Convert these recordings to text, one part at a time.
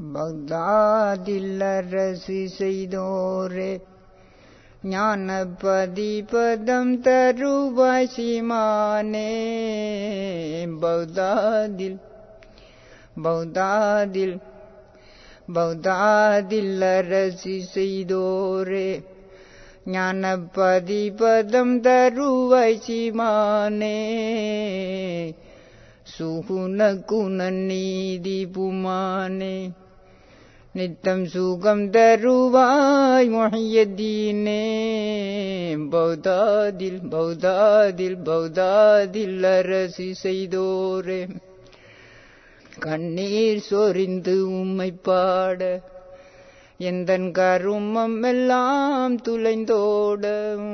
பக்தாதில் அரசு செய்தோரே ஞான பதிபதம் தருவாய் சீமானே பௌதாதில் பௌதாதில் பௌதாதில் அரசு செய்தோரே ஞான பதிபதம் தருவாய் சீமானே சுகுண குண நீதி புமானே நித்தம் சுகம் தருவாய் மொஹியதீனே பௌதாதில் பௌதாதில் பௌதாதில் அரசு செய்தோரே கண்ணீர் சொரிந்து உம்மை பாட எந்தன் கருமம் எல்லாம் துளைந்தோட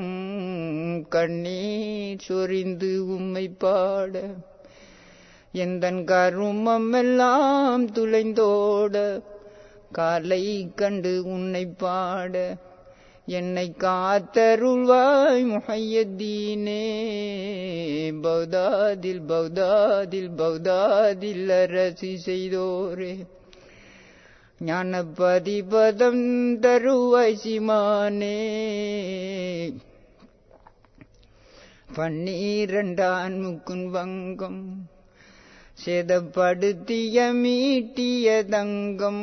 கண்ணீர் சொரிந்து உம்மை பாட எந்தன் கருமம் எல்லாம் துளைந்தோட காலை கண்டு உன்னை பாட என்னை காத்தருள்வாய் முஹையத்தீனே பௌதாதில் பௌதாதில் பௌதாதில் அரசி செய்தோரே ஞான பதிபதம் தருவாய் சிமானே பன்னீரண்டான் முக்குன் வங்கம் சேதப்படுத்திய மீட்டிய தங்கம்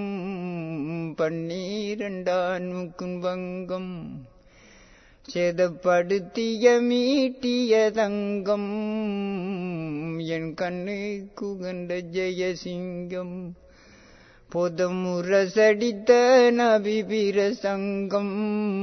பன்னீரண்டான் முக்குன் வங்கம் சேதப்படுத்திய மீட்டிய தங்கம் என் கண்ணு குகண்ட ஜெயசிங்கம் பொதமுரசடித்த நபிபிர சங்கம்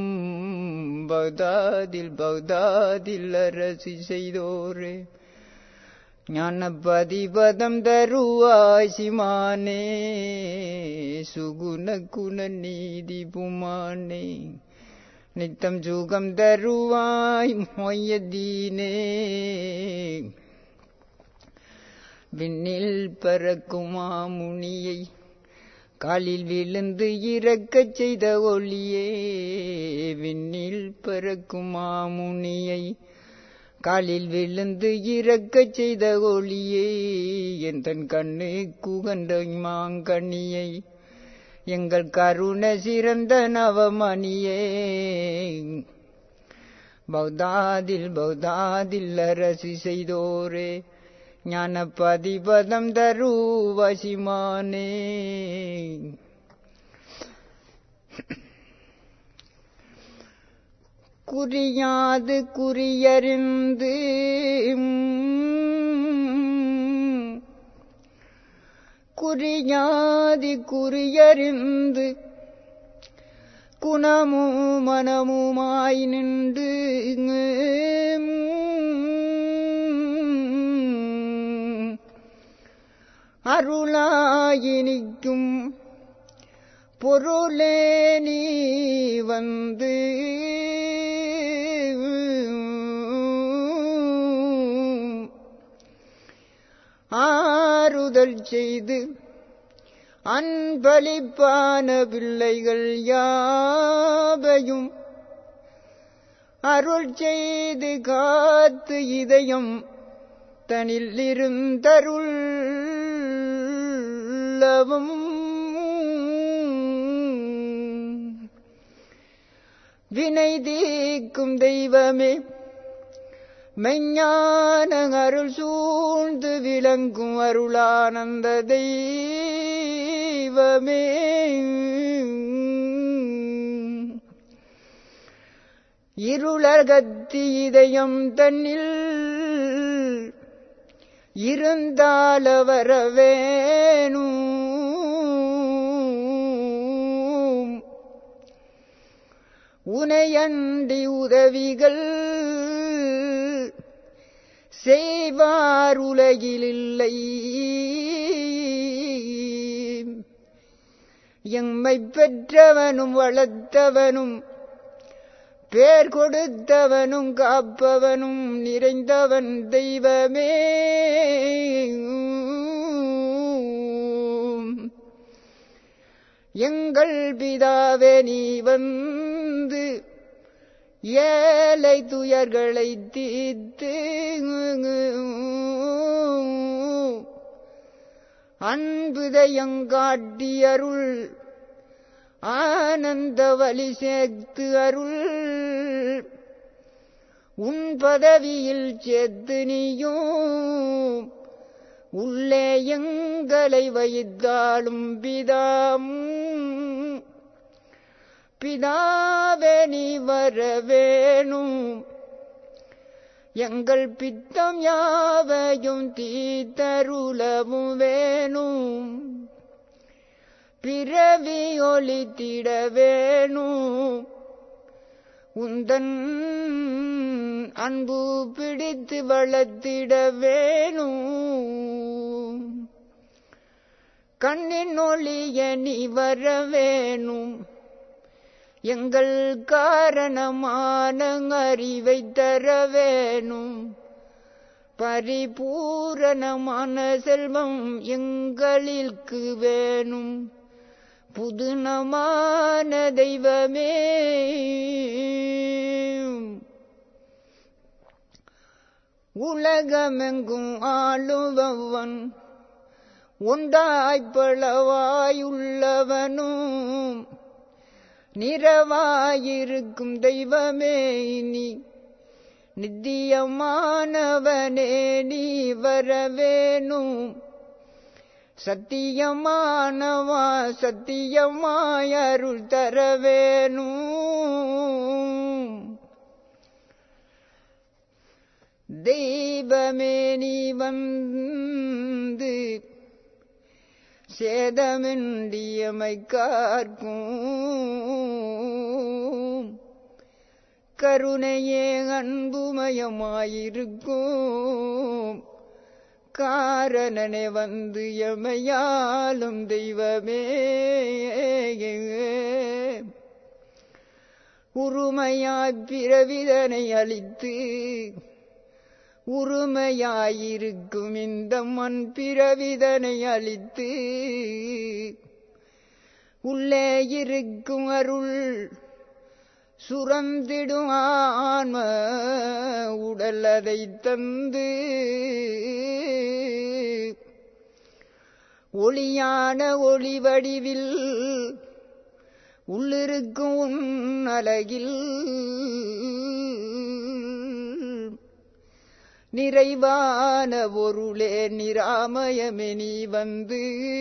பௌதாதில் பௌதாதில் அரசு செய்தோரே ஞான பதிபதம் தருவாய் சிமானே சுகுண குண நீதி புமானே நித்தம் சுகம் தருவாய் மொய்யதீனே விண்ணில் பறக்குமா முனியை காலில் விழுந்து இறக்கச் செய்த ஒளியே விண்ணில் பறக்குமா முனியை காலில் விழுந்து இறக்கச் செய்த ஒளியே என் தன் கண்ணு குகந்த மாங்கனியை எங்கள் கருண சிறந்த நவமணியே பௌதாதில் பௌதாதில் அரசு செய்தோரே ஞான பதிபதம் தரு வசிமானே குறியாது குறியறிந்து குறியாதி குறியறிந்து குணமும் மனமுமாய் நின்று அருளாயினிக்கும் பொருளே நீ வந்து ஆறுதல் செய்து அன்பளிப்பான பிள்ளைகள் யாவையும் அருள் செய்து காத்து இதயம் தனில் இருந்தருள்ளவும் வினை தீக்கும் தெய்வமே மெஞ்ஞான அருள் சூழ்ந்து விளங்கும் அருளானந்த தெய்வமே இருளகத்தி இதயம் தன்னில் இருந்தால வரவேணும் உனையண்டி உதவிகள் செய்வார் உலகிலில்லை எம்மை பெற்றவனும் வளர்த்தவனும் பேர் கொடுத்தவனும் காப்பவனும் நிறைந்தவன் தெய்வமே எங்கள் பிதாவே நீ வந்து ஏழை துயர்களை தீர்த்து அன்புதயங்காட்டி அருள் ஆனந்த வழி சேர்த்து அருள் உன் பதவியில் சேர்த்து நீயும் உள்ளே எங்களை வைத்தாலும் பிதாம் பிதாவே நீ வர வேணும் எங்கள் பித்தம் யாவையும் தீத்தருளவும் வேணும் பிறவி ஒளித்திட வேணும் உந்தன் அன்பு பிடித்து வளர்த்திட வேணும் கண்ணின் ஒளிய நீ வர வேணும் எங்கள் காரணமான அறிவை தர வேணும் பரிபூரணமான செல்வம் எங்களிற்கு வேணும் புதுனமான தெய்வமே உலகமெங்கும் ஆளுபவன் ஒன்றாய்ப்பளவாயுள்ளவனும் நிறவாயிருக்கும் தெய்வமே நீ நித்தியமானவனே நீ வரவேணும் சத்தியமானவா சத்தியமாய் அருள் தரவேணும் தெய்வமே நீ வந்து சேதமின்றியமை கார்க்கும் கருணையே அன்புமயமாயிருக்கும் காரணனே வந்து எமையாலும் தெய்வமே உருமையாய் பிறவிதனை அளித்து உரிமையாயிருக்கும் இந்த மண் பிறவிதனை அளித்து உள்ளே இருக்கும் அருள் சுரந்திடும் ஆன்ம உடல் அதை தந்து ஒளியான ஒளி வடிவில் உள்ளிருக்கும் உன் அலகில் நிறைவான பொருளே நிராமயமே நீ வந்து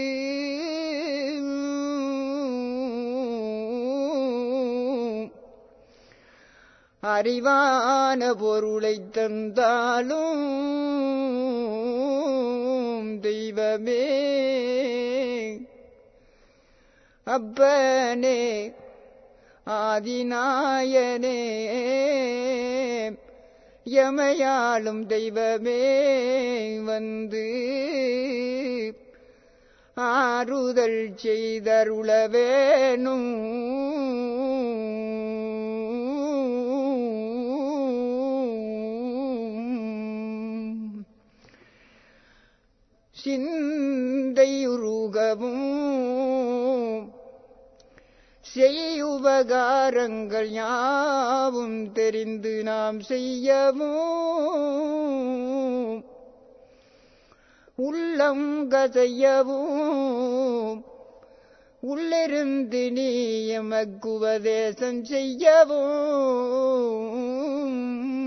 அறிவான பொருளை தந்தாலும் தெய்வமே அப்பனே ஆதிநாயனே எமையாளும் தெய்வமே வந்து ஆறுதல் செய்தருள வேணும் சிந்தையுருகவும் செய்யுபகாரங்கள் யாவும் தெரிந்து நாம் செய்யவும் உள்ளம் கதையவும் உள்ளிருந்து நீ எமக்கு உபதேசம் செய்யவும்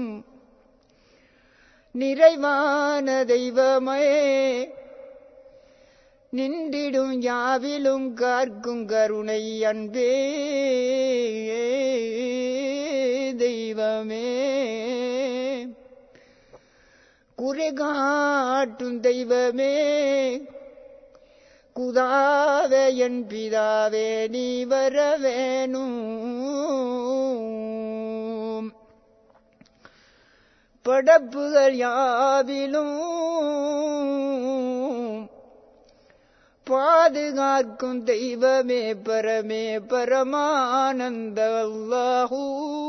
நிறைவான தெய்வமே நின்றிடும் யாவிலும் கார்க்கும் கருணை அன்பே தெய்வமே குறை காட்டும் தெய்வமே குதாவே என் பிதாவே நீ வர வேணும் படப்புகள் யாவிலும் பாதுகாக்கும் தெய்வமே பரமே பரமானந்த அல்லாஹூ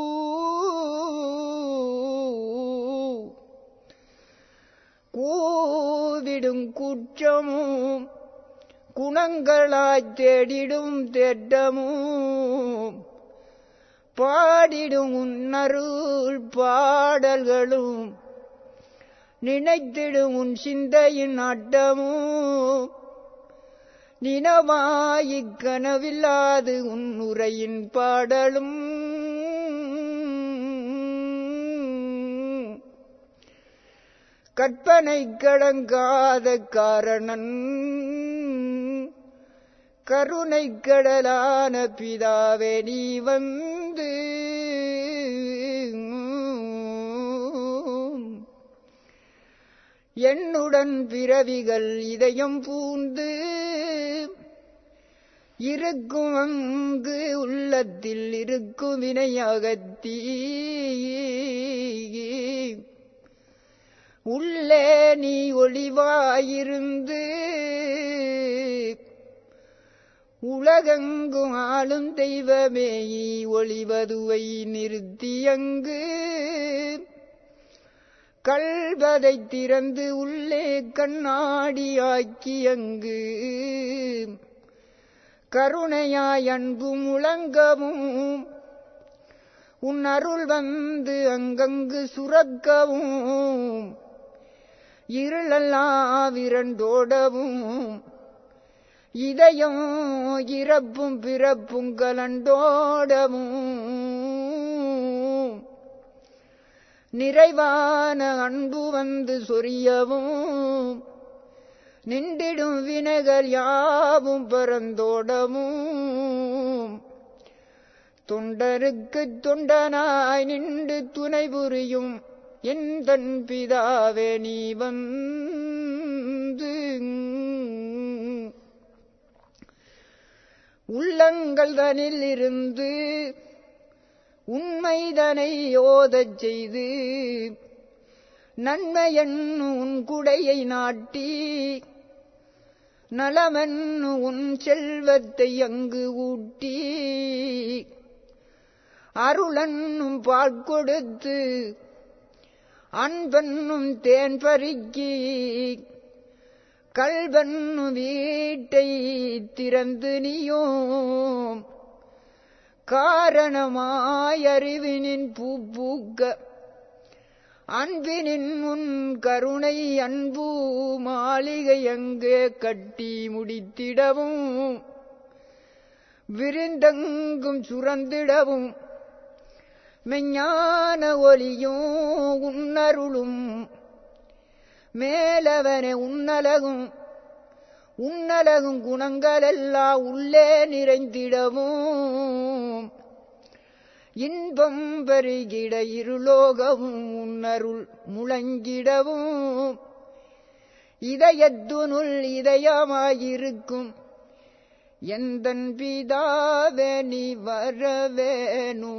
கூவிடும் குற்றமும் குணங்களாய் தேடிடும் தேட்டமும் பாடிடும் உன்னருள் பாடல்களும் நினைத்திடும் உன் சிந்தையின் அட்டமும் நினமாயிக் கனவில்லாது உன் உரையின் பாடலும் கற்பனை கடங்காத காரணன் கருணை கடலான பிதாவே நீ வந்து என்னுடன் பிறவிகள் இதயம் பூந்து இருக்கும் அங்கு உள்ளத்தில் இருக்கும் வினையாகத்தீ உள்ளே நீ ஒளிவாயிருந்து உலகெங்கும் ஆளும் தெய்வமே ஒளிவதுவை நிறுத்தியங்கு கல்வதை திறந்து உள்ளே கண்ணாடியாக்கி அங்கு கருணையாய் அன்பு முழங்கவும் உன் அருள் வந்து அங்கங்கு சுரக்கவும் இருளெல்லாம் விரண்டோடவும் இதயம் இறப்பும் பிறப்பும் கலண்டோடவும் நிறைவான அன்பு வந்து சொரியவும் நின்றிடும் வினைகள் யாவும் பரந்தோடவும் தொண்டருக்கு தொண்டனாய் நின்று துணை புரியும் என் தன் பிதாவே நீ வந்து உள்ளங்கள் தனில் இருந்து உண்மைதனை ஓதச் செய்து நன்மையன்னு உன் குடையை நாட்டி நலமென்னு உன் செல்வத்தை அங்கு ஊட்டி அருளன்னும் பால் கொடுத்து அன்பென்னும் தேன் பருக்கி கல்வன்னு வீட்டை திறந்து நீயும் காரணமாய் அறிவினின் பூ பூக்க அன்பினின் உன் கருணை அன்பு மாளிகை அங்கே கட்டி முடித்திடவும் விருந்தெங்கும் சுரந்திடவும் மெஞ்ஞான ஒலியும் உன்னருளும் மேலவனே உன்னலகும் உன்னலகும் குணங்களெல்லாம் உள்ளே நிறைந்திடவும் இன்பம் பெருகிட இருலோகமும் உன்னருள் முழங்கிடவும் இதயத்துனுள் இதயமாயிருக்கும் எந்தன் பிதாவே நீ வரவேனூ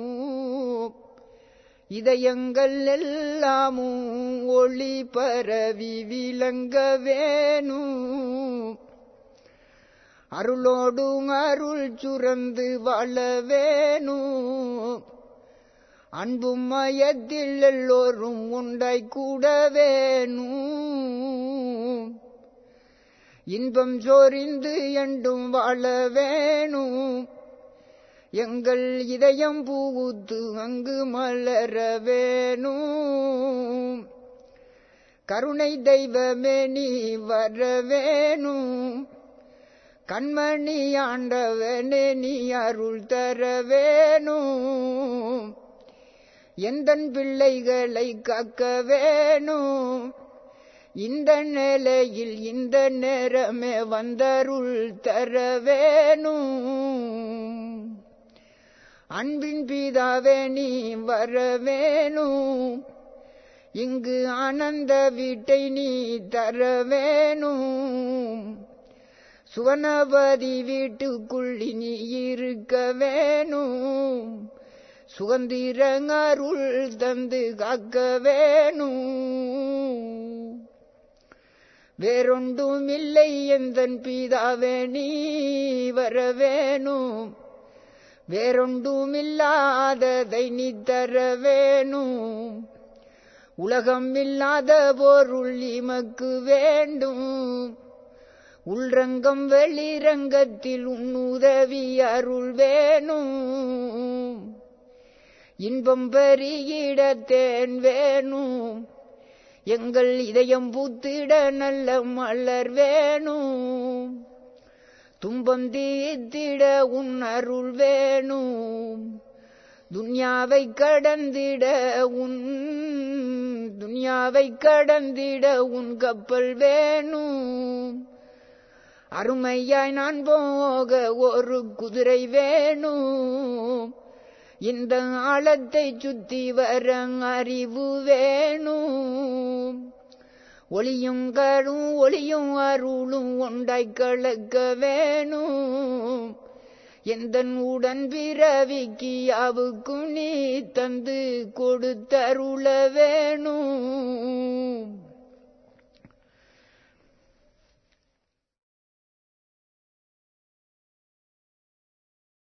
இதயங்கள் எல்லாமும் ஒளி பரவி விளங்க வேணும் அருளோடும் அருள் சுரந்து வாழ வேணும் அன்பும் மயத்தில் எல்லோரும் உண்டாய் கூட வேணும் இன்பம் சோரிந்து என்றும் வாழ வேணும் எங்கள் இதயம் பூவுத்து அங்கு மலர வேணும் கருணை தெய்வமே நீ வர வேணும் கண்மணி ஆண்டவனே நீ அருள் தர வேணும் எந்தன் பிள்ளைகளை காக்க வேணும் இந்த நிலையில் இந்த நேரமே வந்தருள் தர வேணும் அன்பின் பிதாவே நீ வர வேணும் இங்கு ஆனந்த வீட்டை நீ தர வேணும் சுவனபதி வீட்டுக்குள்ளி நீ இருக்க வேணும் சுகந்திரங்கருள் தந்து காக்க வேணும் வேறொன்றும் இல்லை எந்தன் பிதாவே நீ வர வேணும் வேறொன்றும் இல்லாததை நீ தர வேணும் உலகம் இல்லாத பொருள் இமக்கு வேண்டும் உள்ரங்கம் வெளிரங்கத்தில் உன் உதவி அருள் வேணும் இன்பம் பெருகிடத்தேன் வேணும் எங்கள் இதயம் பூத்திட நல்ல மலர் வேணும் துன்பம் தீர்த்திட உன் அருள் வேணும் துன்யாவை கடந்திட உன் துன்யாவை கடந்திட உன் கப்பல் வேணும் அருமையாய் நான் போக ஒரு குதிரை வேணும் இந்த ஆழத்தை சுத்தி வர அறிவு வேணும் ஒளியும் கரும் ஒளியும் அருளும் ஒன்றாய் கலக்க வேணும் எந்த உடன் பிறவிக்கு அவுக்கும் நீ தந்து கொடுத்தருள வேணும்